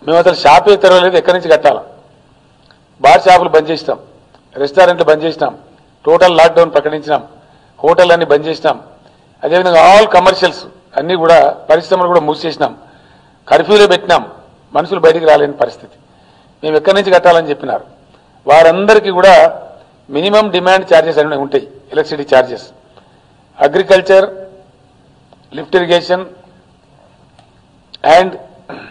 మేము అసలు షాపే తెరవలేదు ఎక్కడి నుంచి కట్టాలి బార్ షాపులు బంద్ చేసినాం రెస్టారెంట్లు బంద్ చేసినాం టోటల్ లాక్డౌన్ ప్రకటించినాం హోటల్ అన్ని బంద్ చేసినాం అదేవిధంగా ఆల్ కమర్షియల్స్ అన్ని కూడా పరిశ్రమలు కూడా మూసేసినాం కర్ఫ్యూలో పెట్టినాం మనుషులు బయటికి రాలేని పరిస్థితి మేము ఎక్కడి నుంచి కట్టాలని చెప్పినారు వారందరికీ కూడా మినిమం డిమాండ్ ఛార్జెస్ అనేవి ఉంటాయి electricity charges agriculture lift irrigation and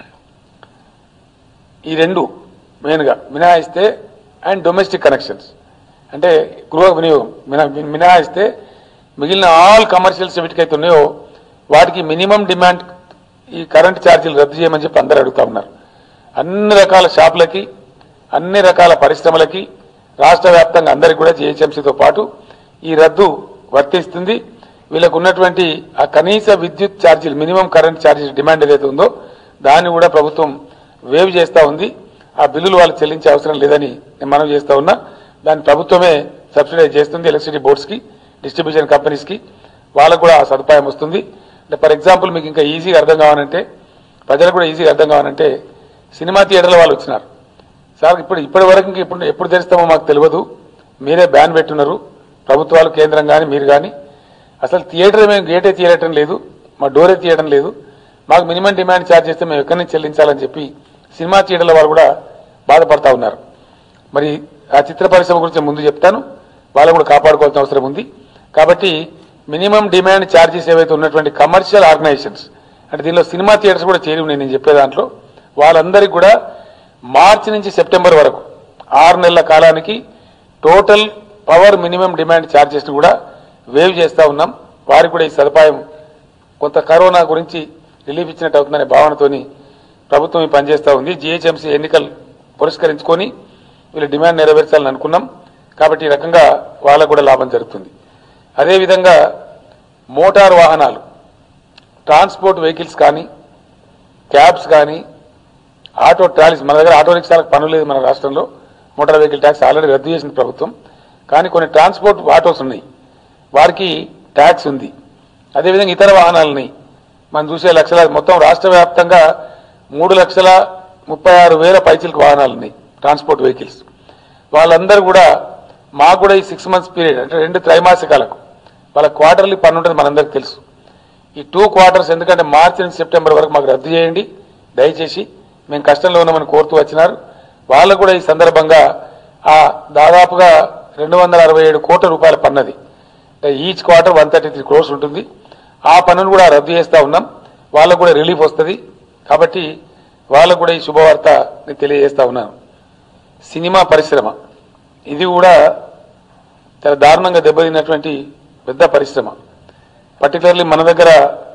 ఈ రెండు మెయిన్గా మినహాయిస్తే అండ్ డొమెస్టిక్ కనెక్షన్స్ అంటే గృహ వినియోగం మినా మినహాయిస్తే మిగిలిన ఆల్ కమర్షియల్స్ వీటికైతే ఉన్నాయో వాటికి మినిమం డిమాండ్ ఈ కరెంట్ ఛార్జీలు రద్దు చేయమని చెప్పి అందరూ అడుగుతా ఉన్నారు అన్ని రకాల షాపులకి అన్ని రకాల పరిశ్రమలకి రాష్ట్ర వ్యాప్తంగా అందరికి కూడా జిహెచ్ఎంసీతో పాటు ఈ రద్దు వర్తిస్తుంది వీళ్ళకు ఉన్నటువంటి ఆ కనీస విద్యుత్ ఛార్జీలు మినిమం కరెంట్ ఛార్జీల డిమాండ్ ఏదైతే ఉందో దాన్ని కూడా ప్రభుత్వం వేవ్ చేస్తా ఉంది ఆ బిల్లులు వాళ్ళు చెల్లించే అవసరం లేదని నేను మనం చేస్తా ఉన్నా దాన్ని ప్రభుత్వమే సబ్సిడైజ్ చేస్తుంది ఎలక్ట్రిసిటీ బోర్డ్స్కి డిస్ట్రిబ్యూషన్ కంపెనీస్కి వాళ్ళకు కూడా ఆ సదుపాయం వస్తుంది అంటే ఫర్ ఎగ్జాంపుల్ మీకు ఇంకా ఈజీగా అర్థం కావాలంటే ప్రజలకు కూడా ఈజీగా అర్థం కావాలంటే సినిమా థియేటర్ల వాళ్ళు వచ్చినారు సార్ ఇప్పుడు ఇప్పటి వరకు ఇంక ఇప్పుడు ఎప్పుడు తెరుస్తామో మాకు తెలియదు మీరే బ్యాన్ పెట్టున్నారు ప్రభుత్వాలు కేంద్రం కానీ మీరు కానీ అసలు థియేటర్ మేము గేటే తీయటం లేదు మా డోరే తీయడం లేదు మాకు మినిమం డిమాండ్ ఛార్జ్ చేస్తే మేము ఎక్కడి నుంచి చెల్లించాలని చెప్పి సినిమా థియేటర్ల వాళ్ళు కూడా బాధపడతా ఉన్నారు మరి ఆ చిత్ర పరిశ్రమ గురించి ముందు చెప్తాను వాళ్ళు కూడా కాపాడుకోవాల్సిన అవసరం ఉంది కాబట్టి మినిమం డిమాండ్ ఛార్జెస్ ఏవైతే ఉన్నటువంటి కమర్షియల్ ఆర్గనైజేషన్స్ అంటే దీనిలో సినిమా థియేటర్స్ కూడా చేరి ఉన్నాయి నేను చెప్పే దాంట్లో వాళ్ళందరికీ కూడా మార్చి నుంచి సెప్టెంబర్ వరకు ఆరు నెలల కాలానికి total power minimum demand charges కూడా వేవ్ చేస్తా ఉన్నాం వారికి కూడా ఈ సదుపాయం కొంత కరోనా గురించి రిలీఫ్ ఇచ్చినట్టు అవుతుందనే భావనతోని ప్రభుత్వం ఈ పనిచేస్తా ఉంది జీహెచ్ఎంసీ ఎన్నికలు పురస్కరించుకొని వీళ్ళ డిమాండ్ నెరవేర్చాలని అనుకున్నాం కాబట్టి ఈ రకంగా వాళ్ళకు కూడా లాభం జరుగుతుంది అదేవిధంగా మోటార్ వాహనాలు ట్రాన్స్పోర్ట్ వెహికల్స్ కానీ క్యాబ్స్ కానీ ఆటో ట్రాలీస్ మన దగ్గర ఆటో రిక్షాలకు పనులు లేదు మన రాష్ట్రంలో మోటార్ వెహికల్ ట్యాక్స్ ఆల్రెడీ రద్దు చేసింది ప్రభుత్వం కానీ కొన్ని ట్రాన్స్పోర్ట్ ఆటోస్ ఉన్నాయి వారికి ట్యాక్స్ ఉంది అదేవిధంగా ఇతర వాహనాలని మనం చూసే లక్షల మొత్తం రాష్ట్ర వ్యాప్తంగా మూడు లక్షల ముప్పై ఆరు వేల పైచిలకు వాహనాలు ఉన్నాయి ట్రాన్స్పోర్ట్ వెహికల్స్ వాళ్ళందరూ కూడా మాకు కూడా ఈ సిక్స్ మంత్స్ పీరియడ్ అంటే రెండు త్రైమాసికాలకు వాళ్ళ క్వార్టర్లీ పన్ను ఉంటుంది మనందరికి తెలుసు ఈ టూ క్వార్టర్స్ ఎందుకంటే మార్చి నుంచి సెప్టెంబర్ వరకు మాకు రద్దు చేయండి దయచేసి మేము కష్టంలో ఉన్నామని కోరుతూ వచ్చినారు వాళ్ళకు కూడా ఈ సందర్భంగా ఆ దాదాపుగా రెండు వందల అరవై ఏడు కోట్ల రూపాయల పన్నది అంటే each quarter one thirty three crores ఉంటుంది ఆ పన్నును కూడా రద్దు చేస్తా ఉన్నాం వాళ్ళకు కూడా రిలీఫ్ వస్తుంది కాబట్టి వాళ్ళకు కూడా ఈ శుభవార్త నేను తెలియజేస్తా ఉన్నాను సినిమా పరిశ్రమ ఇది కూడా చాలా దారుణంగా దెబ్బతిన్నటువంటి పెద్ద పరిశ్రమ పర్టికులర్లీ మన దగ్గర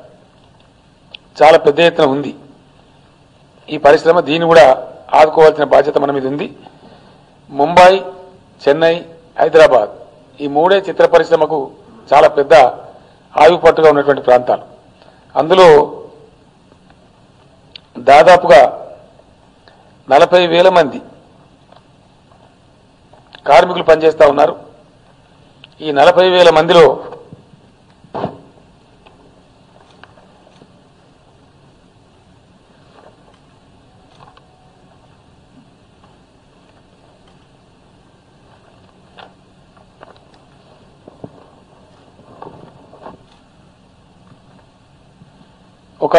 చాలా పెద్ద ఎత్తున ఉంది ఈ పరిశ్రమ దీన్ని కూడా ఆదుకోవాల్సిన బాధ్యత మన మీద ఉంది ముంబై చెన్నై హైదరాబాద్ ఈ మూడే చిత్ర పరిశ్రమకు చాలా పెద్ద ఆయుపట్టుగా ఉన్నటువంటి ప్రాంతాలు అందులో దాదాపుగా నలభై వేల మంది కార్మికులు పనిచేస్తా ఉన్నారు ఈ నలభై వేల మందిలో ఒక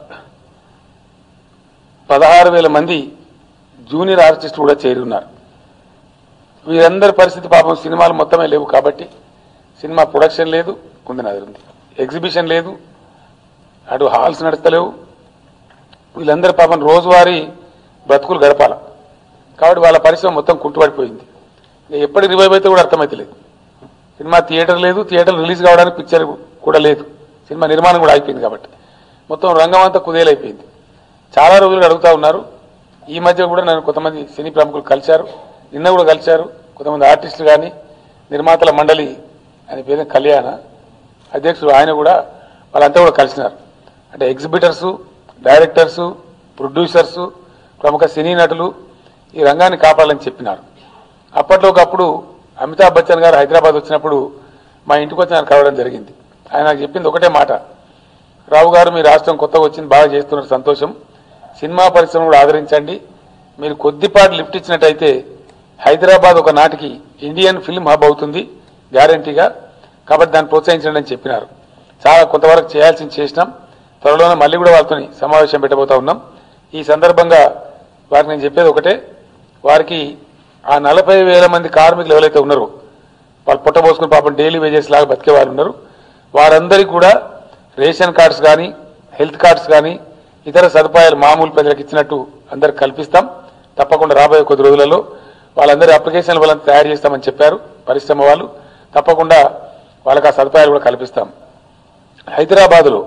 పదహారు వేల మంది జూనియర్ ఆర్టిస్టులు కూడా చేరి ఉన్నారు వీరందరి పరిస్థితి పాపం సినిమాలు మొత్తమే లేవు కాబట్టి సినిమా ప్రొడక్షన్ లేదు కుందనది ఉంది ఎగ్జిబిషన్ లేదు అటు హాల్స్ నడుస్తలేవు వీళ్ళందరి పాపం రోజువారీ బ్రతుకులు గడపాల కాబట్టి వాళ్ళ పరిశ్రమ మొత్తం కుంటుపడిపోయింది ఇక ఎప్పటి రివైవ్ అయితే కూడా అర్థమైతలేదు సినిమా థియేటర్ లేదు థియేటర్ రిలీజ్ కావడానికి పిక్చర్ కూడా లేదు సినిమా నిర్మాణం కూడా అయిపోయింది కాబట్టి మొత్తం రంగం అంతా కుదేలైపోయింది చాలా రోజులు అడుగుతా ఉన్నారు ఈ మధ్య కూడా నన్ను కొంతమంది సినీ ప్రముఖులు కలిశారు నిన్న కూడా కలిశారు కొంతమంది ఆర్టిస్టులు కానీ నిర్మాతల మండలి ఆయన పేరు కళ్యాణ అధ్యక్షుడు ఆయన కూడా వాళ్ళంతా కూడా కలిసినారు అంటే ఎగ్జిబిటర్సు డైరెక్టర్సు ప్రొడ్యూసర్సు ప్రముఖ సినీ నటులు ఈ రంగాన్ని కాపాడాలని చెప్పినారు అప్పట్లో ఒకప్పుడు అమితాబ్ బచ్చన్ గారు హైదరాబాద్ వచ్చినప్పుడు మా ఇంటికి వచ్చి నాకు కలవడం జరిగింది ఆయన నాకు చెప్పింది ఒకటే మాట రావు గారు మీ రాష్ట్రం కొత్తగా వచ్చింది బాగా చేస్తున్నారు సంతోషం సినిమా పరిశ్రమ కూడా ఆదరించండి మీరు కొద్దిపాటి లిఫ్ట్ ఇచ్చినట్టయితే హైదరాబాద్ ఒక నాటికి ఇండియన్ ఫిల్మ్ హబ్ అవుతుంది గ్యారంటీగా కాబట్టి దాన్ని ప్రోత్సహించండి అని చెప్పినారు చాలా కొంతవరకు చేయాల్సింది చేసినాం త్వరలోనే మళ్ళీ కూడా వాళ్ళతో సమావేశం పెట్టబోతా ఉన్నాం ఈ సందర్భంగా వారికి నేను చెప్పేది ఒకటే వారికి ఆ నలభై వేల మంది కార్మికులు ఎవరైతే ఉన్నారో వాళ్ళు పుట్టబోసుకుని పాపం డైలీ వేజెస్ లాగా బతికే వాళ్ళు ఉన్నారు వారందరికీ కూడా రేషన్ కార్డ్స్ కానీ హెల్త్ కార్డ్స్ కానీ ఇతర సదుపాయాలు మామూలు ప్రజలకు ఇచ్చినట్టు అందరికి కల్పిస్తాం తప్పకుండా రాబోయే కొద్ది రోజులలో వాళ్ళందరి అప్లికేషన్లు వాళ్ళని తయారు చేస్తామని చెప్పారు పరిశ్రమ వాళ్ళు తప్పకుండా వాళ్ళకి ఆ సదుపాయాలు కూడా కల్పిస్తాం హైదరాబాదులో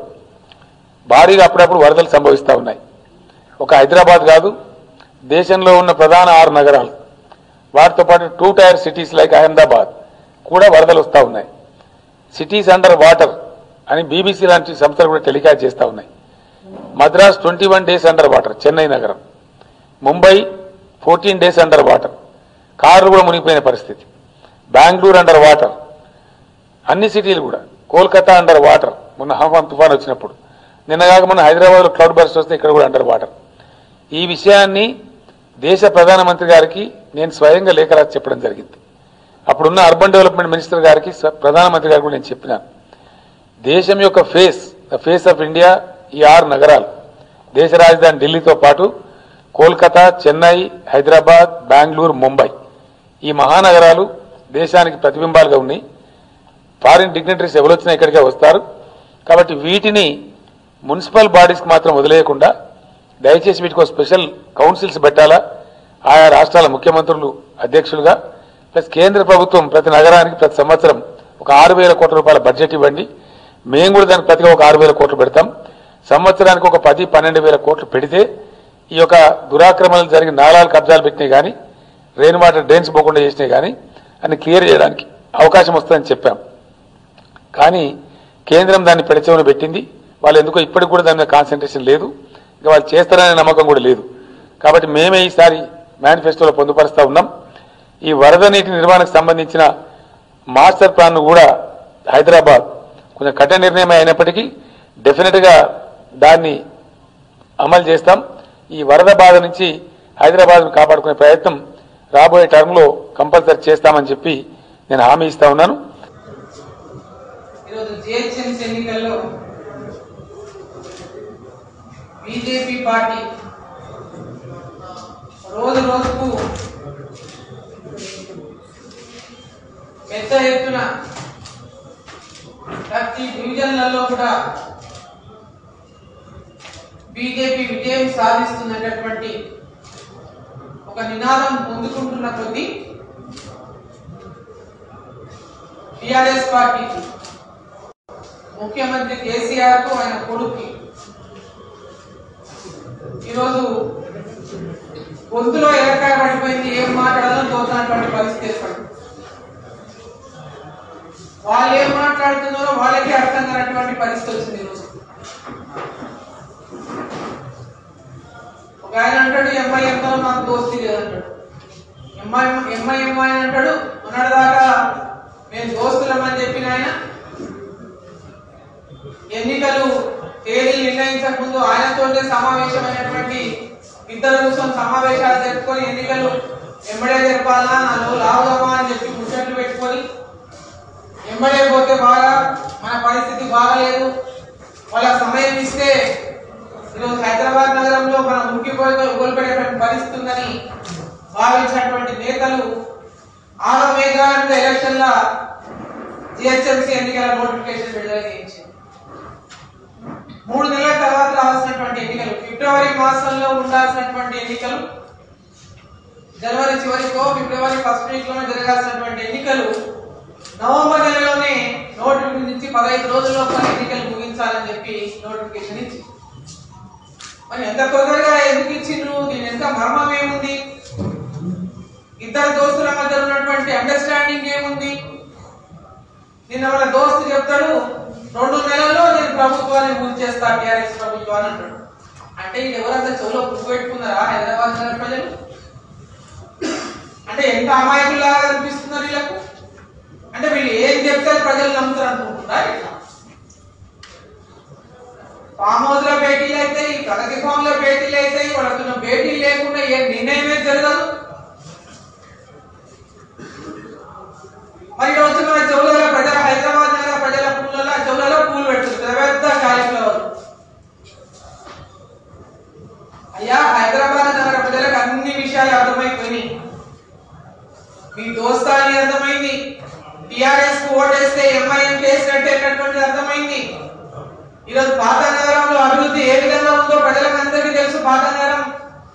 భారీగా అప్పుడప్పుడు వరదలు సంభవిస్తూ ఉన్నాయి ఒక హైదరాబాద్ కాదు దేశంలో ఉన్న ప్రధాన ఆరు నగరాలు వాటితో పాటు two tier cities like Ahmedabad కూడా వరదలు వస్తూ ఉన్నాయి సిటీస్ అండర్ వాటర్ అని బీబీసీ లాంటి సంస్థలు కూడా టెలికాస్ట్ చేస్తూ ఉన్నాయి Madras twenty one days under water Chennai నగరం Mumbai fourteen days under water కార్లు కూడా మునిగిపోయిన పరిస్థితి బెంగళూరు అండర్ వాటర్ అన్ని సిటీలు కూడా కోల్కతా అండర్ వాటర్ మొన్న హంఫాన్ తుఫాన్ వచ్చినప్పుడు నిన్నగాక మొన్న హైదరాబాద్లో క్లౌడ్ బర్స్ట్ వస్తే ఇక్కడ కూడా అండర్ వాటర్ ఈ విషయాన్ని దేశ ప్రధానమంత్రి గారికి నేను స్వయంగా లేఖ రాసి చెప్పడం జరిగింది అప్పుడున్న అర్బన్ డెవలప్మెంట్ మినిస్టర్ గారికి స్వ- ప్రధానమంత్రి గారికి కూడా నేను చెప్పినాను దేశం యొక్క face the face of India ఈ ఆరు నగరాలు దేశ రాజధాని ఢిల్లీతో పాటు కోల్కతా చెన్నై హైదరాబాద్ బెంగళూరు ముంబై ఈ మహానగరాలు దేశానికి ప్రతిబింబాలుగా ఉన్నాయి ఫారిన్ డిగ్నిటరీస్ ఎవరు వచ్చినా ఇక్కడికే వస్తారు కాబట్టి వీటిని మున్సిపల్ బాడీస్కి మాత్రం వదిలేయకుండా దయచేసి వీటికి ఒక స్పెషల్ కౌన్సిల్స్ పెట్టాలా ఆయా రాష్ట్రాల ముఖ్యమంత్రులు అధ్యక్షులుగా ప్లస్ కేంద్ర ప్రభుత్వం ప్రతి నగరానికి ప్రతి సంవత్సరం ఒక ఆరు వేల కోట్ల రూపాయల బడ్జెట్ ఇవ్వండి మేము కూడా దానికి ప్రతిగా ఒక ఆరు వేల కోట్లు పెడతాం సంవత్సరానికి ఒక పది పన్నెండు వేల కోట్లు పెడితే ఈ యొక్క దురాక్రమణలు జరిగిన నాలాలు కబ్జాలు పెట్టినాయి కానీ రెయిన్ వాటర్ డ్రైన్స్ పోకుండా చేసినాయి కానీ అన్ని క్లియర్ చేయడానికి అవకాశం వస్తుందని చెప్పాం కానీ కేంద్రం దాన్ని పెడచెవున పెట్టింది వాళ్ళు ఎందుకో ఇప్పటికి కూడా దాని మీద కాన్సన్ట్రేషన్ లేదు ఇంకా వాళ్ళు చేస్తారనే నమ్మకం కూడా లేదు కాబట్టి మేమే ఈసారి మేనిఫెస్టోలో పొందుపరుస్తా ఉన్నాం ఈ వరద నీటి నిర్వహణకు సంబంధించిన మాస్టర్ ప్లాన్ కూడా హైదరాబాద్ కొంచెం కఠిన నిర్ణయం అయినప్పటికీ డెఫినెట్గా దాన్ని అమలు చేస్తాం ఈ వరద బాధ నుంచి హైదరాబాద్ను కాపాడుకునే ప్రయత్నం రాబోయే టర్మ్లో కంపల్సరీ చేస్తామని చెప్పి నేను హామీ ఇస్తా ఉన్నాను ఈరోజు జిహెచ్ఎంసీ ఎన్నికల్లో బీజేపీ పార్టీ రోజు రోజుకు పెద్ద ఎత్తున ప్రతి డివిజన్లలో కూడా బీజేపీ విజయం సాధిస్తున్నటువంటి ఒక నినాదం పొందుకుంటున్న కొద్దీ టిఆర్ఎస్ పార్టీ ముఖ్యమంత్రి కేసీఆర్ కు ఆయన కొడుక్కి ఈరోజు గొంతులో ఎరకాయ పడిపోయింది ఏం మాట్లాడాలో తోచినటువంటి పరిస్థితి ఏర్పడింది వాళ్ళు ఏం మాట్లాడుతున్నారో వాళ్ళకి అర్థం కానటువంటి పరిస్థితి వచ్చింది ఈరోజు ఒక ఆయన అంటాడు ఎంఐఎంతో నాకు దోస్తి లేదంటాడు ఎంఐ ఎంఐఎం ఆయన అంటాడు మొన్నటిదాకా మేము దోస్తులమని చెప్పిన ఆయన ఎన్నికలు తేదీ నిర్ణయించక ముందు ఆయనతోనే సమావేశమైనటువంటి ఇద్దరు కూర్చొని సమావేశాలు జరుపుకొని ఎన్నికలు ఎంబడే జరపాలా నాలుగు లావుదమ్మా అని చెప్పి ముచ్చట్లు పెట్టుకొని ఎంబడే పోతే బాగా మన పరిస్థితి బాగలేదు వాళ్ళ సమయం ఇస్తే ఈరోజు హైదరాబాద్ నగరంలో మనం మునిగిపోయి కోల్పడేటువంటి పరిస్థితి ఉందని భావించినటువంటి నేతలు ఆరో మేఘాంత ఎలక్షన్ల జిహెచ్ఎంసీ ఎన్నికల నోటిఫికేషన్ విడుదల చేయించింది మూడు నెలల తర్వాత రావాల్సినటువంటి ఎన్నికలు ఫిబ్రవరి మాసంలో ఉండాల్సినటువంటి ఎన్నికలు జనవరి చివరికో ఫిబ్రవరి ఫస్ట్ వీక్ లోనే జరగాల్సినటువంటి ఎన్నికలు నవంబర్ నెలలోనే నోటిఫికేషన్ ఇచ్చి పదహైదు రోజుల్లో ఎన్నికలు ముగించాలని చెప్పి నోటిఫికేషన్ ఇచ్చి మరి ఎంత తొందరగా ఎందుకు ఇచ్చిండ్రు దీని ఎంత మర్మం ఏముంది ఇద్దరు దోస్తుల మధ్య ఉన్నటువంటి అండర్స్టాండింగ్ ఏముంది నిన్న వాళ్ళ దోస్తు చెప్తాడు రెండు నెలల్లో నేను ప్రభుత్వాన్ని ముంచేస్తా టీఆర్ఎస్ ప్రభుత్వాన్ని అంటాడు అంటే ఇది ఎవరంతా చెవులో పువ్వు పెట్టుకున్నారా హైదరాబాద్ నగర ప్రజలు అంటే ఎంత అమాయకులాగా కనిపిస్తున్నారు వీళ్ళకు అంటే వీళ్ళు ఏం చెప్తే ప్రజలు నమ్ముతారు అనుకుంటున్నారా ఇట్లా ఫామ్ హౌస్ లో భేటీలు అయితే ఈ ప్రగతి భవన్ లో భేటీలు అవుతాయి వాళ్ళతో భేటీలు లేకుండా ఏ నిర్ణయమే జరగదు మరి రోజు మన చెవులలో ప్రజల హైదరాబాద్ నగర ప్రజల పూలలో చెవులలో పూలు పెట్టుకుంటారు పెద్ద కాలిఫ్లవర్ అయ్యా హైదరాబాద్ నగర ప్రజలకు అన్ని విషయాలు అర్థమైపోయినాయి మీ దోస్తాని అర్థమైంది టిఆర్ఎస్ కు ఓటేస్తే ఎంఐఎం చేసినట్టు ఎన్నటువంటిది అర్థమైంది ఈరోజు పాత నగరంలో అభివృద్ధి ఏ విధంగా ఉందో ప్రజలకు అందరికీ తెలుసు పాత నగరం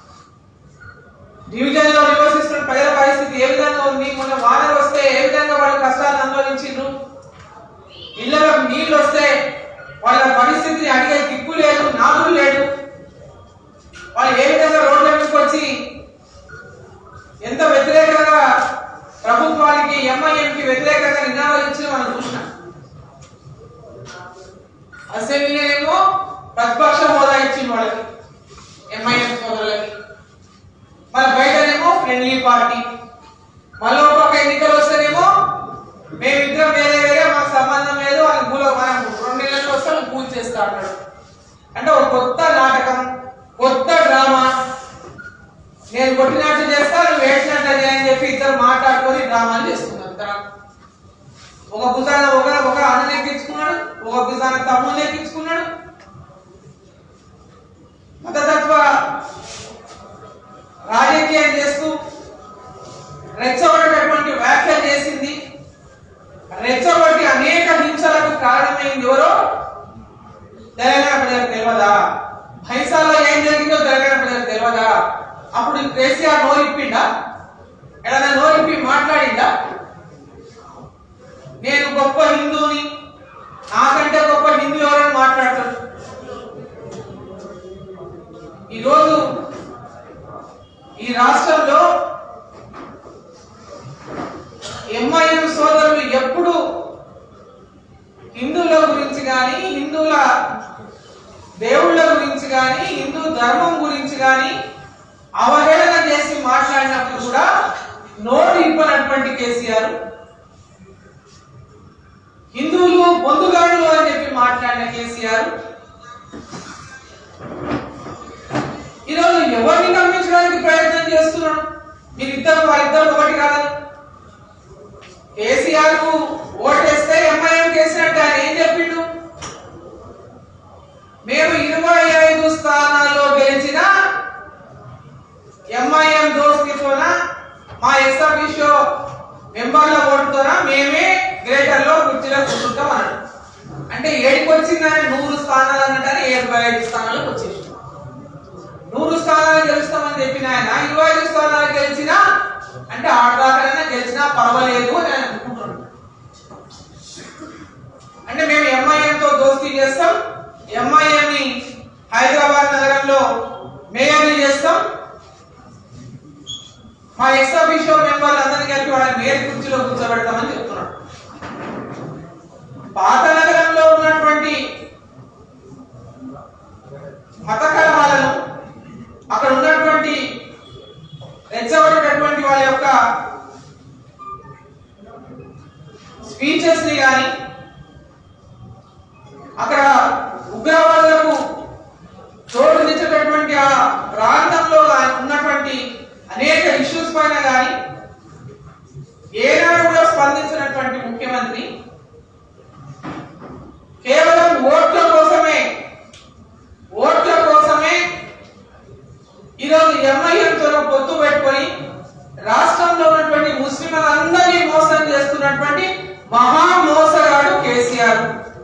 డివిజన్ లో నివసిస్తున్న ప్రజల పరిస్థితి ఏ విధంగా ఉంది మొన్న వానలు వస్తే ఏ విధంగా వాళ్ళు కష్టాలను అనుభవించిండ్రు ఇళ్లలో నీళ్లు వస్తే వాళ్ళ పరిస్థితిని అడిగే దిక్కు లేదు నాలుగు లేదు వాళ్ళు ఏ విధంగా రోడ్ల మీదకి వచ్చి ఎంత వ్యతిరేకంగా ప్రభుత్వానికి ఎంఐఎంకి వ్యతిరేకంగా నినాదాలు ఇచ్చి మనం చూసినాం అసెంబ్లీలో ప్రతిపక్ష హోదా ఇచ్చింది వాళ్ళకి ఎంఐఎం సోదరులకి మన బయటనేమో ఫ్రెండ్లీ పార్టీ మళ్ళీ ఒక పక్క ఎన్నికలు వస్తేనేమో మేమిద్దరం వేరే వేరే మాకు సంబంధం లేదు అని మూల మనం రెండు నెలలకు వస్తాం పూజ చేస్తా అన్నాడు అంటే ఒక కొత్త నాటకం కొత్త డ్రామా నేను కొట్టినట్టు చేస్తా నువ్వు వేసినట్టు చేయి అని చెప్పి ఇద్దరు మాట్లాడుకొని డ్రామాలు చేస్తున్నారు ఇద్దరు ఒక భుజాన ఒక ఒక అన్న ఎక్కించుకున్నాడు ఒక భుజాన తమ్ముని ఎక్కించుకున్నాడు మతతత్వ రాజకీయం చేస్తూ రెచ్చగొట్టేటువంటి వ్యాఖ్యలు చేసింది రెచ్చగొట్టి అనేక హింసలకు కారణమైంది ఎవరో తెలంగాణ ప్రజలకు తెలియదా భైసాలో ఏం జరిగిందో తెలంగాణ ప్రజలకు తెలియదా అప్పుడు కేసీఆర్ నోరిప్పిండా ఎడన్నా నోరిప్పి మాట్లాడిందా నేను గొప్ప హిందువుని నాకంటే గొప్ప హిందూ ఎవరని మాట్లాడతాడు ఈరోజు ఈ రాష్ట్రంలో ఎంఐఎం సోదరులు ఎప్పుడు హిందువుల గురించి కానీ హిందువుల దేవుళ్ళ గురించి కానీ హిందూ ధర్మం గురించి కానీ అవహేళన చేసి మాట్లాడినప్పుడు కూడా నోరు ఇప్పనటువంటి కేసీఆర్ హిందువులు పొందుగాడులు అని చెప్పి మాట్లాడిన కేసీఆర్ ఈరోజు ఎవరిని నమ్మించడానికి ప్రయత్నం చేస్తున్నాడు మీరిద్దరు వారిద్దరు ఒకటి కాదని కేసీఆర్ కు ఓటేస్తే ఎంఐఎం కేసినట్టు ఆయన ఏం చెప్పిండు మేము ఇరవై ఐదు స్థానాల్లో గెలిచిన ఎంఐఎం దోస్తితోన మా ఎస్ఆర్బి షో మెంబర్ల ఓటుతోన మేమే గ్రేటర్ లో కుర్చీలో కూర్చుంటాం అన్నాడు అంటే ఏడికి వచ్చిందని నూరు స్థానాలు అన్నట్టు ఇరవై ఐదు స్థానాలకు వచ్చేసి నూరు స్థానాలు గెలుస్తామని చెప్పిన ఆయన ఇరవై ఐదు స్థానాలు గెలిచినా అంటే ఆడదాకైనా గెలిచినా పర్వాలేదు అని ఆయన అనుకుంటున్నాడు అంటే మేము ఎంఐఎం తో దోస్తీ చేస్తాం ఎంఐఎం ని హైదరాబాద్ నగరంలో మేయర్ని చేస్తాం మా ఎక్సాబిషో మెంబర్లు అందరినీ కలిపి వాళ్ళ మేయర్ కుర్చీలో కూర్చోబెడతామని చెప్తున్నాడు పాత నగరంలో ఉన్నటువంటి మత కలహాలను అక్కడ ఉన్నటువంటి రెచ్చగొట్టేటటువంటి వాళ్ళ యొక్క స్పీచెస్ ని కానీ అక్కడ ఉగ్రవాదులకు చోటునిచ్చేటటువంటి ఆ ప్రాంతంలో గా- ఉన్నటువంటి అనేక ఇష్యూస్ పైన కానీ ఏనాడు కూడా స్పందించినటువంటి ముఖ్యమంత్రి కేవలం ఓట్ల కోసమే ఓట్ల కోసమే ఈరోజు ఎంఐఎంతో పొత్తు పెట్టుకొని రాష్ట్రంలో ఉన్నటువంటి ముస్లింలందరినీ మోసం చేస్తున్నటువంటి మహా మోసగాడు కేసీఆర్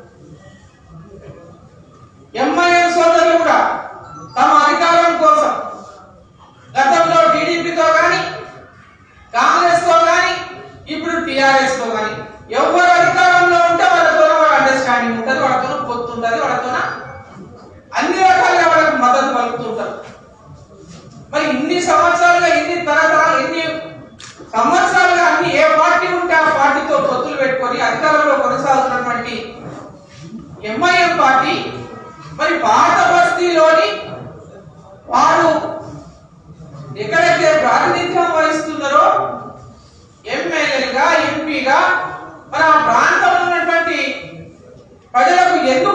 ఎంఐఎం సోదరులు కూడా తమ అధికారం కోసం గతంలో టీడీపీతో కానీ కాంగ్రెస్ తో కానీ ఇప్పుడు టిఆర్ఎస్ తో కానీ ఎవరు అధికారంలో ఉంటే వాళ్ళతో వాళ్ళ అండర్స్టాండింగ్ ఉంటుంది వాళ్ళతో పొత్తు ఉంటుంది వాళ్ళతో అన్ని రకాలుగా వాళ్ళకి మద్దతు పలుకుతుంటారు మరి ఇన్ని సంవత్సరాలుగా ఇన్ని తరతరాలు ఇన్ని సంవత్సరాలుగా అన్ని ఏ పార్టీ ఉంటే ఆ పార్టీతో పొత్తులు పెట్టుకొని అధికారంలో కొనసాగుతున్నటువంటి ఎంఐఎం పార్టీ మరి పాత బస్తీలోని వారు ఎక్కడైతే ప్రాతినిధ్యం వహిస్తున్నారో ఎమ్మెల్యేగా ఎంపీగా మరి ఆ ప్రాంతంలో ఉన్నటువంటి ప్రజలకు ఎందుకు